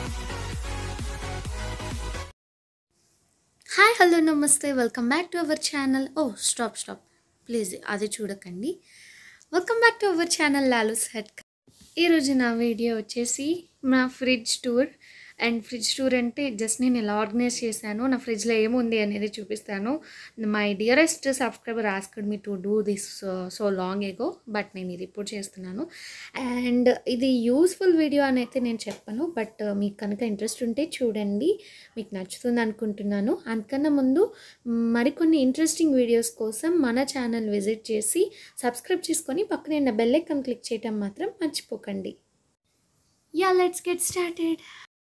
hi hello నమస్తే welcome back to our channel oh stop stop please అది చూడకండి welcome back to our channel Lalu's head ఈరోజు నా video వచ్చేసి నా fridge tour and fridge tour అంటే జస్ట్ నేను ఎలా ఆర్గనైజ్ చేశాను నా ఫ్రిడ్జ్లో ఏముంది అనేది చూపిస్తాను my dearest subscriber asked me to do this so long ago but నేను ఇది ఇప్పుడు చేస్తున్నాను అండ్ ఇది యూస్ఫుల్ వీడియో అని అయితే నేను చెప్పను బట్ మీకు కనుక ఇంట్రెస్ట్ ఉంటే చూడండి మీకు నచ్చుతుంది అనుకుంటున్నాను అందుకన్నా ముందు మరికొన్ని ఇంట్రెస్టింగ్ వీడియోస్ కోసం మన ఛానల్ విజిట్ చేసి సబ్స్క్రైబ్ చేసుకొని పక్కనే ఉన్న బెల్ ఐకాన్ క్లిక్ చేయడం మాత్రం మర్చిపోకండి yeah let's get started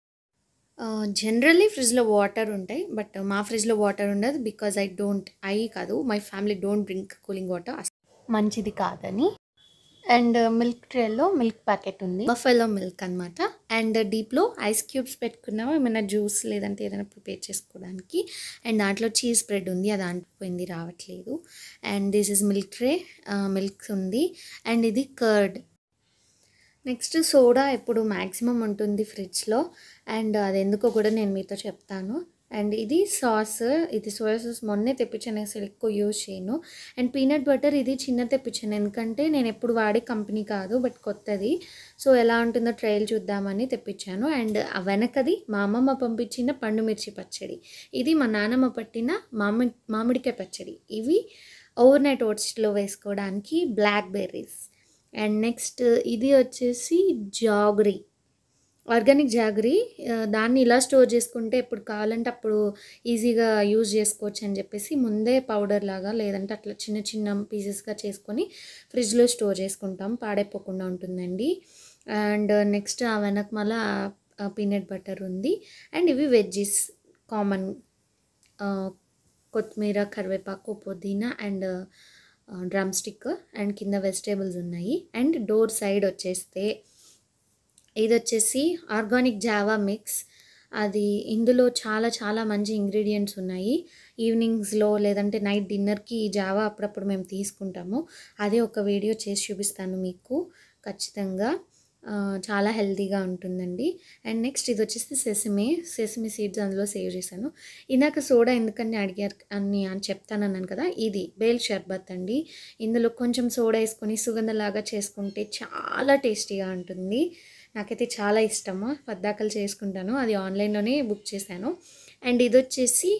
generally ఫ్రిడ్జ్లో వాటర్ ఉంటాయి బట్ మా ఫ్రిడ్జ్లో వాటర్ ఉండదు బికాజ్ ఐ డోంట్ ఐ కాదు my family don't drink cooling water మంచిది కాదని అండ్ మిల్క్ ట్రేలో మిల్క్ ప్యాకెట్ ఉంది బఫెలో మిల్క్ అనమాట అండ్ డీప్లో ఐస్ క్యూబ్స్ పెట్టుకున్నాము ఏమైనా జ్యూస్ లేదంటే ఏదైనా ప్రిపేర్ చేసుకోవడానికి అండ్ దాంట్లో చీజ్ బ్రెడ్ ఉంది అది అంటిపోయింది రావట్లేదు and this is milk tray milk ఉంది అండ్ ఇది కర్డ్ నెక్స్ట్ సోడా ఎప్పుడు మ్యాక్సిమం ఉంటుంది ఫ్రిడ్జ్లో అండ్ అది ఎందుకో కూడా నేను మీతో చెప్తాను అండ్ ఇది సాస్ ఇది సోయా సాస్ మొన్నే తెప్పించాను అసలు ఎక్కువ యూజ్ చేయను అండ్ పీనట్ బటర్ ఇది చిన్న తెప్పించాను ఎందుకంటే నేను ఎప్పుడు వాడే కంపెనీ కాదు బట్ కొత్తది సో ఎలా ఉంటుందో ట్రయల్ చూద్దామని తెప్పించాను అండ్ ఆ వెనకది మా అమ్మమ్మ పంపించిన పండు మిర్చి పచ్చడి ఇది మా నాన్నమ్మ పట్టిన మామిడి మామిడికాయ పచ్చడి ఇవి ఓవర్ నైట్ ఓట్స్లో వేసుకోవడానికి బ్లాక్ బెర్రీస్ అండ్ నెక్స్ట్ ఇది వచ్చేసి జాగరీ ఆర్గానిక్ జాగరీ ఆ, దాన్ని ఇలా స్టోర్ చేసుకుంటే ఎప్పుడు కావాలంటే అప్పుడు ఈజీగా యూజ్ చేసుకోవచ్చు అని చెప్పేసి ముందే పౌడర్ లాగా లేదంటే అట్లా చిన్న చిన్న పీసెస్గా చేసుకొని ఫ్రిడ్జ్లో స్టోర్ చేసుకుంటాం పాడైపోకుండా ఉంటుందండి అండ్ నెక్స్ట్ ఆ వెనక మళ్ళీ పీనట్ బటర్ ఉంది అండ్ ఇవి వెజ్జెస్ కామన్ కొత్తిమీర కరివేపాకు పుదీనా అండ్ డ్రమ్ స్టిక్ అండ్ కింద వెజిటేబుల్స్ ఉన్నాయి అండ్ డోర్ సైడ్ వచ్చేస్తే ఇది వచ్చేసి ఆర్గానిక్ జావా మిక్స్ అది ఇందులో చాలా చాలా మంచి ఇంగ్రీడియంట్స్ ఉన్నాయి ఈవినింగ్స్లో లేదంటే నైట్ డిన్నర్కి ఈ జావా అప్పుడప్పుడు మేము తీసుకుంటాము అదే ఒక వీడియో చేసి చూపిస్తాను మీకు ఖచ్చితంగా ఆ, చాలా హెల్తీగా ఉంటుందండి అండ్ నెక్స్ట్ ఇది వచ్చేసి సెసమే సెసమి సీడ్స్ అందులో సేవ్ చేశాను ఇందాక సోడా ఎందుకని అడిగారు అని అని చెప్తానన్నాను కదా ఇది బేల్ షర్బత్ అండి ఇందులో కొంచెం సోడా వేసుకొని సుగంధలాగా చేసుకుంటే చాలా టేస్టీగా ఉంటుంది నాకైతే చాలా ఇష్టము పద్దాకలు చేసుకుంటాను అది ఆన్లైన్లోనే బుక్ చేశాను అండ్ ఇది వచ్చేసి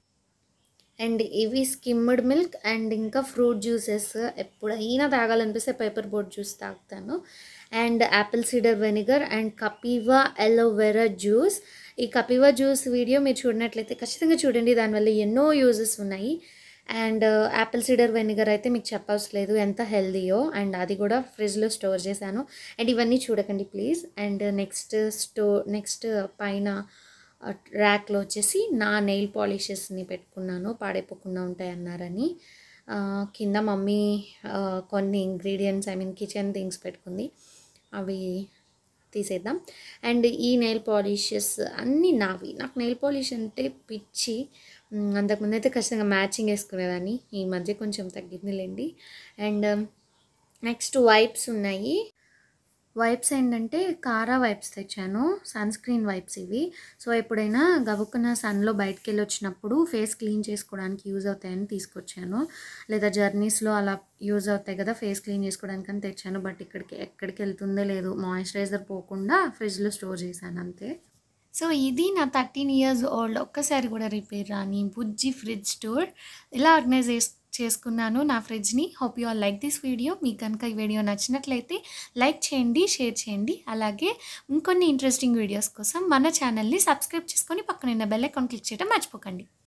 అండ్ ఇవి స్కిమ్డ్ మిల్క్ అండ్ ఇంకా ఫ్రూట్ జ్యూసెస్ ఎప్పుడైనా తాగాలనిపిస్తే పేపర్ బోట్ జ్యూస్ తాగుతాను and apple cider vinegar and Kapiva aloe vera juice ఈ కపీవా జ్యూస్ వీడియో మీరు చూడనట్లయితే ఖచ్చితంగా చూడండి దానివల్ల ఎన్నో యూజెస్ ఉన్నాయి అండ్ యాపిల్ సీడర్ వెనిగర్ అయితే మీకు చెప్పవసరం లేదు ఎంత హెల్దీయో అండ్ అది కూడా ఫ్రిడ్జ్లో స్టోర్ చేశాను అండ్ ఇవన్నీ చూడకండి ప్లీజ్ అండ్ నెక్స్ట్ స్టో నెక్స్ట్ పైన ర్యాక్లో వచ్చేసి నా నెయిల్ పాలిషెస్ని పెట్టుకున్నాను పాడైపోకుండా ఉంటాయి అన్నారని ఆ, కింద మమ్మీ ఆ, కొన్ని ingredients I mean kitchen things పెట్టుకుంది అవి తీసేద్దాం అండ్ ఈ నెయిల్ పాలిషెస్ అన్నీ నావి నాకు నెయిల్ పాలిష్ అంటే పిచ్చి మ్, అంతకుముందు అయితే ఖచ్చితంగా మ్యాచింగ్ వేసుకునేదాన్ని ఈ మధ్య కొంచెం తగ్గిందిలేండి అండ్ నెక్స్ట్ వైప్స్ ఉన్నాయి వైప్స్ ఏంటంటే కారా వైప్స్ తెచ్చాను సన్ స్క్రీన్ వైప్స్ ఇవి సో ఎప్పుడైనా గబుక్కున సన్లో బయటకు వెళ్ళి వచ్చినప్పుడు ఫేస్ క్లీన్ చేసుకోవడానికి యూజ్ అవుతాయని తీసుకొచ్చాను లేదా జర్నీస్లో అలా యూజ్ అవుతాయి కదా ఫేస్ క్లీన్ చేసుకోవడానికి అని తెచ్చాను బట్ ఇక్కడికి ఎక్కడికి వెళ్తుందో లేదు మాయిశ్చరైజర్ పోకుండా ఫ్రిడ్జ్లో స్టోర్ చేశాను అంతే సో ఇది నా థర్టీన్ ఇయర్స్ ఓల్డ్ ఒక్కసారి కూడా రిపేర్ రాని బుజ్జి ఫ్రిడ్జ్ స్టోర్ ఇలా ఆర్గనైజ్ చేస్- చేసుకున్నాను నా ఫ్రిడ్జ్ని hope you all like this video మీకు కనుక ఈ వీడియో నచ్చినట్లయితే లైక్ చేయండి షేర్ చేయండి అలాగే ఇంకొన్ని ఇంట్రెస్టింగ్ వీడియోస్ కోసం మన ఛానల్ని సబ్స్క్రైబ్ చేసుకొని పక్కన ఉన్న బెల్ ఐకాన్ క్లిక్ చేయడం మర్చిపోకండి